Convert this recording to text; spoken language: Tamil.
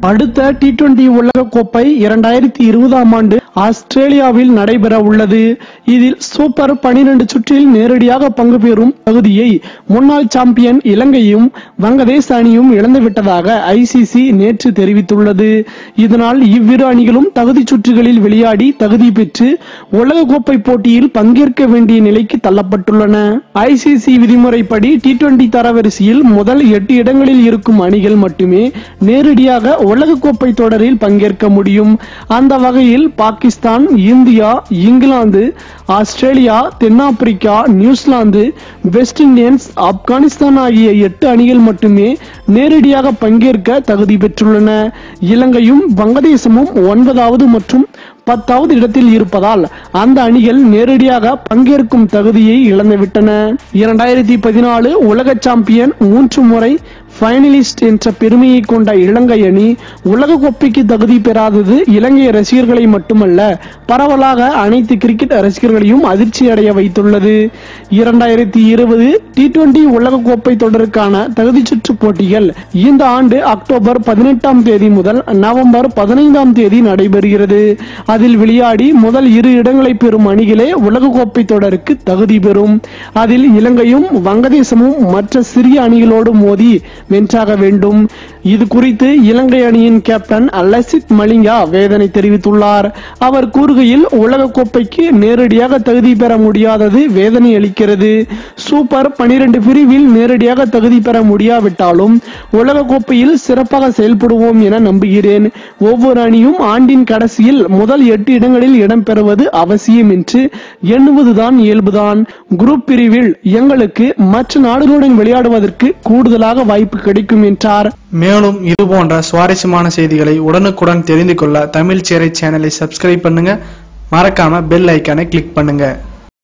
அடுத்த டி டுவெண்டி உலகக்கோப்பை இரண்டாயிரத்தி இருபதாம் ஆண்டு ஆஸ்திரேலியாவில் நடைபெற உள்ளது இதில் சூப்பர் பனிரெண்டு சுற்றில் நேரடியாக பங்கு பெறும் தகுதியை முன்னாள் சாம்பியன் இலங்கையும் வங்கதேச அணியும் இழந்துவிட்டதாக ஐசிசி நேற்று தெரிவித்துள்ளது இதனால் இவ்விரு அணிகளும் தகுதி சுற்றுகளில் விளையாடி தகுதி பெற்று உலகக்கோப்பை போட்டியில் பங்கேற்க வேண்டிய நிலைக்கு தள்ளப்பட்டுள்ளன ஐசிசி விதிமுறைப்படி டி டுவெண்டி தரவரிசையில் முதல் எட்டு இடங்களில் இருக்கும் அணிகள் மட்டுமே நேரடியாக உலகக்கோப்பை தொடரில் பங்கேற்க முடியும் அந்த வகையில் பாகிஸ்தான் இந்தியா இங்கிலாந்து ஆஸ்திரேலியா தென்னாப்பிரிக்கா நியூசிலாந்து வெஸ்ட் இண்டீஸ் ஆப்கானிஸ்தான் ஆகிய எட்டு அணிகள் மட்டுமே நேரடியாக பங்கேற்க தகுதி பெற்றுள்ளன இலங்கையும் வங்கதேசமும் ஒன்பதாவது மற்றும் பத்தாவது இடத்தில் இருப்பதால் அந்த அணிகள் நேரடியாக பங்கேற்கும் தகுதியை இழந்துவிட்டன இரண்டாயிரத்தி பதினாலு உலக சாம்பியன் மூன்று முறை ஃபைனலிஸ்ட் என்ற பெருமையை கொண்ட இலங்கை அணி உலக கோப்பைக்கு தகுதி பெறாதது இலங்கை ரசிகர்களை மட்டுமல்ல பரவலாக அனைத்து கிரிக்கெட் ரசிகர்களையும் அதிர்ச்சி அடைய வைத்துள்ளது இரண்டாயிரத்தி இருபது டி டுவெண்டி உலக கோப்பை தொடருக்கான தகுதி சுற்று போட்டிகள் இந்த ஆண்டு அக்டோபர் பதினெட்டாம் தேதி முதல் நவம்பர் பதினைந்தாம் தேதி நடைபெறுகிறது அதில் விளையாடி முதல் இரு இடங்களை பெறும் அணிகளே உலகக்கோப்பை தொடருக்கு தகுதி பெறும் அதில் இலங்கையும் வங்கதேசமும் மற்ற சிறிய அணிகளோடு மோதி வென்றாக வேண்டும் இது குறித்து இலங்கை அணியின் கேப்டன் லசித் மலிங்கா வேதனை தெரிவித்துள்ளார் அவர் கூறுகையில் உலகக்கோப்பைக்கு நேரடியாக தகுதி பெற முடியாதது வேதனை அளிக்கிறது சூப்பர் பனிரெண்டு பிரிவில் நேரடியாக தகுதி பெற முடியாவிட்டாலும் உலகக்கோப்பையில் சிறப்பாக செயல்படுவோம் என நம்புகிறேன் ஒவ்வொரு அணியும் ஆண்டின் கடைசியில் முதல் எட்டு இடங்களில் இடம்பெறுவது அவசியம் என்று எண்ணுவதுதான் இயல்புதான் குரூப் பிரிவில் எங்களுக்கு மற்ற நாடுகளுடன் விளையாடுவதற்கு கூடுதலாக வாய்ப்பு கிடைக்கும் என்றார் மேலும் இது போன்ற சுவாரஸ்யமான செய்திகளை உடனுக்குடன் தெரிந்து கொள்ள தமிழ் சேரை சேனலை சப்ஸ்கிரைப் பண்ணுங்க மறக்காம பெல் ஐக்கானை கிளிக் பண்ணுங்க